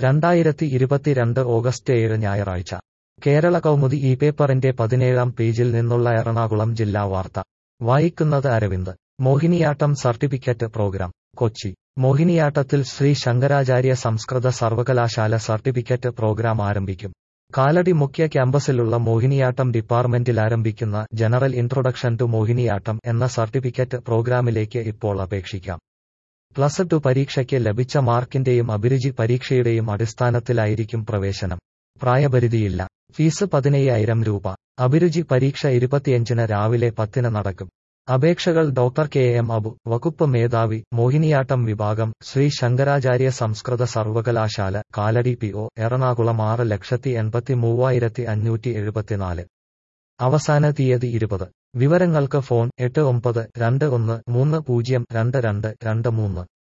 രണ്ടായിരത്തി ഇരുപത്തിരണ്ട് ഓഗസ്റ്റ് ഏഴ് ഞായറാഴ്ച കേരള കൗമുദി ഈ പേപ്പറിന്റെ പതിനേഴാം പേജിൽ നിന്നുള്ള എറണാകുളം ജില്ലാ വാർത്ത വായിക്കുന്നത് അരവിന്ദ് മോഹിനിയാട്ടം സർട്ടിഫിക്കറ്റ് പ്രോഗ്രാം കൊച്ചി മോഹിനിയാട്ടത്തിൽ ശ്രീ ശങ്കരാചാര്യ സംസ്കൃത സർവകലാശാല സർട്ടിഫിക്കറ്റ് പ്രോഗ്രാം ആരംഭിക്കും കാലടി മുഖ്യ ക്യാമ്പസിലുള്ള മോഹിനിയാട്ടം ഡിപ്പാർട്ട്മെന്റിൽ ആരംഭിക്കുന്ന ജനറൽ ഇൻട്രൊഡക്ഷൻ ടു മോഹിനിയാട്ടം എന്ന സർട്ടിഫിക്കറ്റ് പ്രോഗ്രാമിലേക്ക് ഇപ്പോൾ അപേക്ഷിക്കാം പ്ലസ് ടു പരീക്ഷയ്ക്ക് ലഭിച്ച മാർക്കിന്റെയും അഭിരുചി പരീക്ഷയുടെയും അടിസ്ഥാനത്തിലായിരിക്കും പ്രവേശനം പ്രായപരിധിയില്ല ഫീസ് പതിനയ്യായിരം രൂപ അഭിരുചി പരീക്ഷ ഇരുപത്തിയഞ്ചിന് രാവിലെ പത്തിന് നടക്കും അപേക്ഷകൾ ഡോക്ടർ കെ എം അബു വകുപ്പ് മേധാവി മോഹിനിയാട്ടം വിഭാഗം ശ്രീ ശങ്കരാചാര്യ സംസ്കൃത സർവകലാശാല കാലടി പി ഒ എറണാകുളം ആറ് ലക്ഷത്തി എൺപത്തി മൂവായിരത്തി അഞ്ഞൂറ്റി എഴുപത്തിനാല് അവസാന തീയതി ഇരുപത് വിവരങ്ങൾക്ക് ഫോൺ എട്ട് ഒമ്പത് രണ്ട് ഒന്ന് മൂന്ന് പൂജ്യം രണ്ട് രണ്ട് രണ്ട് മൂന്ന്